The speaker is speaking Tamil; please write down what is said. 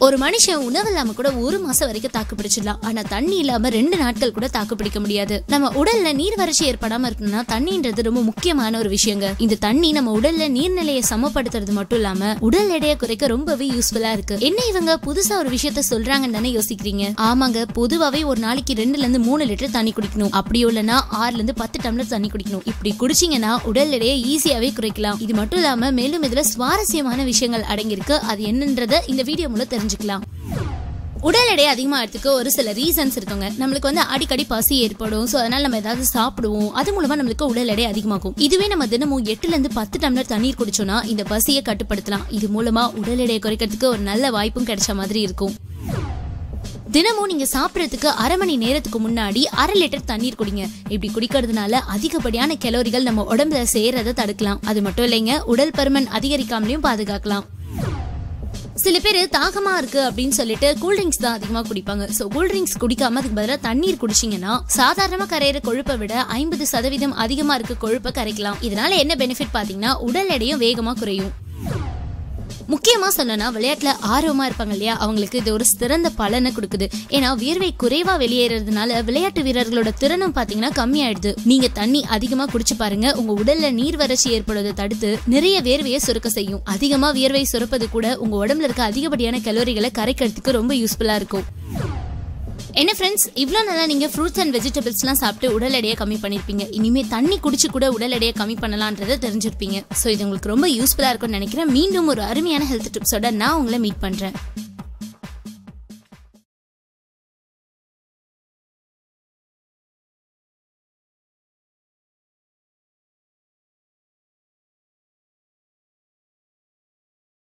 ஒரு மனுஷன் உணவு இல்லாம கூட ஒரு மாசம் வரைக்கும் தாக்கு பிடிச்சிடலாம் ஆனா தண்ணி இல்லாம ரெண்டு நாட்கள் கூட தாக்கு பிடிக்க முடியாது நம்ம உடல்ல நீர் வறட்சி ஏற்படாம இருக்கணும்னா தண்ணின்றது ரொம்ப முக்கியமான ஒரு விஷயங்க இந்த தண்ணி நம்ம உடல்ல நீர்நிலையை சமப்படுத்துறது மட்டும் இல்லாம உடல் எடையை குறைக்க ரொம்பவே யூஸ்ஃபுல்லா இருக்கு என்ன இவங்க புதுசா ஒரு விஷயத்த சொல்றாங்கன்னு தானே யோசிக்கிறீங்க ஆமாங்க பொதுவாவே ஒரு நாளைக்கு ரெண்டுல இருந்து மூணு லிட்டர் தண்ணி குடிக்கணும் அப்படி இல்லைன்னா ஆறுல இருந்து பத்து டம்ளர் தண்ணி குடிக்கணும் இப்படி குடிச்சீங்கன்னா உடல் எடையை ஈஸியாவே குறைக்கலாம் இது மட்டும் இல்லாம மேலும் இதுல சுவாரஸ்யமான விஷயங்கள் அடங்கியிருக்கு அது என்னன்றத இந்த வீடியோ மூலம் தெரிஞ்சுக்கலாம் உடல் எடை அதிகமாகிறதுக்கு ஒரு சில ரீசன்ஸ் இருக்குங்க நம்மளுக்கு வந்து அடிக்கடி பசி ஏற்படும் ஸோ அதனால நம்ம ஏதாவது சாப்பிடுவோம் அது மூலமா நம்மளுக்கு உடல் எடை அதிகமாகும் இதுவே நம்ம தினமும் எட்டுல இருந்து பத்து டம்ளர் தண்ணீர் குடிச்சோம்னா இந்த பசியை கட்டுப்படுத்தலாம் இது மூலமா உடல் எடையை குறைக்கிறதுக்கு ஒரு நல்ல வாய்ப்பும் கிடைச்ச மாதிரி இருக்கும் தினமும் நீங்க சாப்பிடறதுக்கு அரை மணி நேரத்துக்கு முன்னாடி அரை லிட்டர் தண்ணீர் குடிங்க இப்படி குடிக்கிறதுனால அதிகப்படியான கலோரிகள் நம்ம உடம்புல சேரத தடுக்கலாம் அது மட்டும் இல்லைங்க உடல் பருமன் அதிகரிக்காமலையும் பாதுகாக்கலாம் சில பேர் தாகமா இருக்கு அப்படின்னு சொல்லிட்டு கூல்ட்ரிங்க்ஸ் தான் அதிகமா குடிப்பாங்க சோ கூல்ட்ரிங்க்ஸ் குடிக்காம அதுக்கு பதிலாக தண்ணீர் குடிச்சீங்கன்னா சாதாரணமா கரையிற கொழுப்பை விட ஐம்பது சதவீதம் அதிகமா இருக்க கொழுப்பை கரைக்கலாம் இதனால என்ன பெனிஃபிட் பாத்தீங்கன்னா உடல் எடையும் வேகமா குறையும் முக்கியமா சொல்லனா விளையாட்டுல ஆர்வமா இருப்பாங்க இல்லையா அவங்களுக்கு இது ஒரு சிறந்த பலனை கொடுக்குது ஏன்னா வியர்வை குறைவா வெளியேறதுனால விளையாட்டு வீரர்களோட திறனும் பாத்தீங்கன்னா கம்மியாயிடுது நீங்க தண்ணி அதிகமா குடிச்சு பாருங்க உங்க உடல்ல நீர் வறட்சி ஏற்படுவதை தடுத்து நிறைய வேர்வையை சுரக்க செய்யும் அதிகமா வியர்வை சுரப்பது கூட உங்க உடம்புல இருக்க அதிகப்படியான கலோரிகளை கரைக்கிறதுக்கு ரொம்ப யூஸ்ஃபுல்லா இருக்கும் என்ன ஃப்ரெண்ட்ஸ் இவ்வளோ நல்லா நீங்கள் ஃப்ரூட்ஸ் அண்ட் வெஜிடபிள்ஸ்லாம் சாப்பிட்டு உடல் எடையை கம்மி பண்ணியிருப்பீங்க இனிமேல் தண்ணி குடிச்சு கூட உடல் எடையை கம்மி பண்ணலான்றதை தெரிஞ்சிருப்பீங்க ஸோ இது உங்களுக்கு ரொம்ப யூஸ்ஃபுல்லாக இருக்கும்னு நினைக்கிறேன் மீண்டும் ஒரு அருமையான ஹெல்த் டிப்ஸோட நான் உங்களை மீட் பண்ணுறேன்